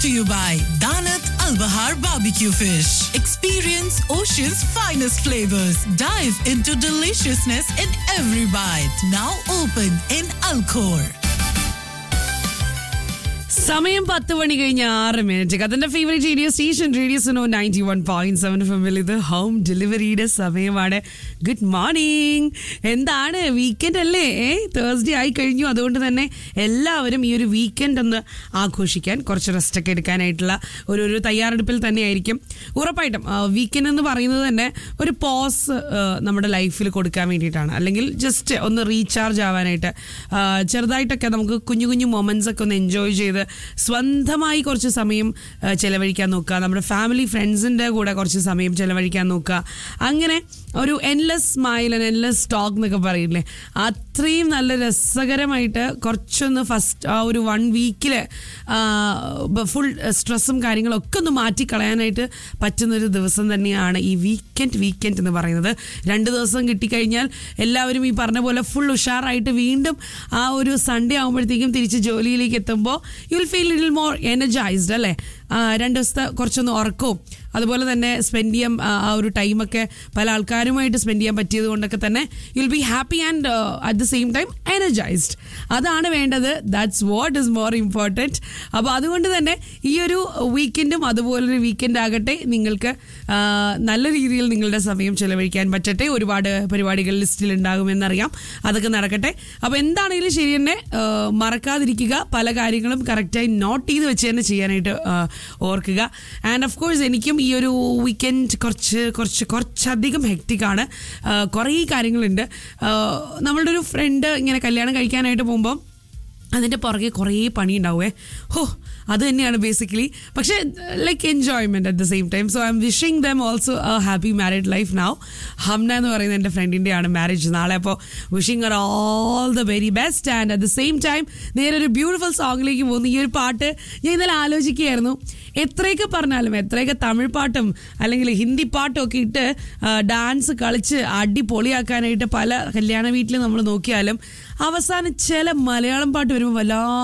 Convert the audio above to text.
to you by Danat Al Bahar Barbecue Fish. Experience Ocean's finest flavors. Dive into deliciousness in every bite. Now open in Alcor. സമയം പത്ത് മണി കഴിഞ്ഞ് ആറ് minute അതിന്റെ favourite radio station radio Suno ninety one point seven ഫിമിൽ ഇത് home ഡെലിവറിയുടെ സമയമാണ് good morning എന്താണ് വീക്കെൻഡ് അല്ലേ ഏ തേഴ്സ്ഡേ ആയി കഴിഞ്ഞു അതുകൊണ്ട് തന്നെ എല്ലാവരും ഈ ഒരു വീക്കെൻഡ് ഒന്ന് ആഘോഷിക്കാൻ കുറച്ച് റെസ്റ്റ് ഒക്കെ എടുക്കാനായിട്ടുള്ള ഒരു ഒരു തയ്യാറെടുപ്പിൽ തന്നെയായിരിക്കും ഉറപ്പായിട്ടും വീക്കെൻഡ് എന്ന് പറയുന്നത് തന്നെ ഒരു പോസ് നമ്മുടെ ലൈഫിൽ കൊടുക്കാൻ വേണ്ടിയിട്ടാണ് അല്ലെങ്കിൽ ജസ്റ്റ് ഒന്ന് റീചാർജ് ആവാനായിട്ട് ആ, ചെറുതായിട്ടൊക്കെ നമുക്ക് കുഞ്ഞു കുഞ്ഞു മൊമെന്റ്സ് ഒക്കെ ഒന്ന് എൻജോയ് ചെയ്ത് സ്വന്തമായി കുറച്ച് സമയം ആ, ചെലവഴിക്കാൻ നോക്കുക നമ്മുടെ ഫാമിലി ഫ്രണ്ട്സിൻ്റെ കൂടെ കുറച്ച് സമയം ചെലവഴിക്കാൻ നോക്കുക അങ്ങനെ ഒരു endless smile and endless talk എന്നൊക്കെ പറയില്ലേ അത്രയും നല്ല രസകരമായിട്ട് കുറച്ചൊന്ന് ഫസ്റ്റ് ആ ഒരു വൺ വീക്കിൽ ഫുൾ സ്ട്രെസ്സും കാര്യങ്ങളും ഒക്കെ ഒന്ന് മാറ്റിക്കളയാനായിട്ട് പറ്റുന്നൊരു ദിവസം തന്നെയാണ് ഈ വീക്കെൻഡ് വീക്കെൻഡ് എന്ന് പറയുന്നത് രണ്ട് ദിവസം കിട്ടിക്കഴിഞ്ഞാൽ എല്ലാവരും ഈ പറഞ്ഞ പോലെ ഫുൾ ഉഷാറായിട്ട് വീണ്ടും ആ ഒരു സൺഡേ ആകുമ്പോഴത്തേക്കും തിരിച്ച് ജോലിയിലേക്ക് എത്തുമ്പോൾ you will feel little more energised അല്ലേ ആ, രണ്ട് ദിവസത്തെ കുറച്ചൊന്ന് ഉറക്കവും അതുപോലെ തന്നെ സ്പെൻഡ് ചെയ്യാൻ ആ ആ ഒരു ടൈമൊക്കെ പല ആൾക്കാരുമായിട്ട് സ്പെൻഡ് ചെയ്യാൻ പറ്റിയത് കൊണ്ടൊക്കെ തന്നെ you will be happy and at the same time energised അതാണ് വേണ്ടത് that's what is more important അപ്പോൾ അതുകൊണ്ട് തന്നെ ഈ ഒരു വീക്കെൻഡും അതുപോലൊരു വീക്കെൻഡ് ആകട്ടെ നിങ്ങൾക്ക് ആ, നല്ല രീതിയിൽ നിങ്ങളുടെ സമയം ചെലവഴിക്കാൻ പറ്റട്ടെ ഒരുപാട് പരിപാടികൾ ലിസ്റ്റിൽ ഉണ്ടാകുമെന്നറിയാം അതൊക്കെ നടക്കട്ടെ അപ്പോൾ എന്താണെങ്കിലും ശരി തന്നെ ആ, മറക്കാതിരിക്കുക പല കാര്യങ്ങളും കറക്റ്റായി നോട്ട് ചെയ്ത് വെച്ച് തന്നെ ചെയ്യാനായിട്ട് ആ, ഓർക്കുക ആൻഡ് ഓഫ് കോഴ്സ് എനിക്കും ഈ ഒരു വീക്കെൻഡ് കുറച്ച് കുറച്ച് കുറച്ചധികം ഹെക്റ്റിക്കാണ് കുറേ കാര്യങ്ങളുണ്ട് ആ, നമ്മളുടെ ഒരു ഫ്രണ്ട് ഇങ്ങനെ കല്യാണം കഴിക്കാനായിട്ട് പോകുമ്പോൾ അതിൻ്റെ പുറകെ കുറേ പണി ഉണ്ടാവുമേ ഹോ അത് തന്നെയാണ് ബേസിക്കലി പക്ഷേ like enjoyment at the same time so I'm wishing them also a happy married life now Hamna എന്ന് പറയുന്ന എൻ്റെ ഫ്രണ്ടിൻ്റെ ആണ് മാരേജ് നാളെ അപ്പോൾ wishing our all the very best and at the same time നേരെ ഒരു ബ്യൂട്ടിഫുൾ സോങ്ങിലേക്ക് പോകുന്നു ഈ ഒരു പാട്ട് ഞാൻ ഇന്നലെ ആലോചിക്കുകയായിരുന്നു എത്രയൊക്കെ പറഞ്ഞാലും എത്രയൊക്കെ തമിഴ് പാട്ടും അല്ലെങ്കിൽ ഹിന്ദി പാട്ടും ഒക്കെ ഇട്ട് ഡാൻസ് കളിച്ച് അടിപൊളിയാക്കാനായിട്ട് പല കല്യാണ വീട്ടിൽ നമ്മൾ നോക്കിയാലും അവസാനം ചില മലയാളം പാട്ട് വരുമ്പോൾ വല്ലാ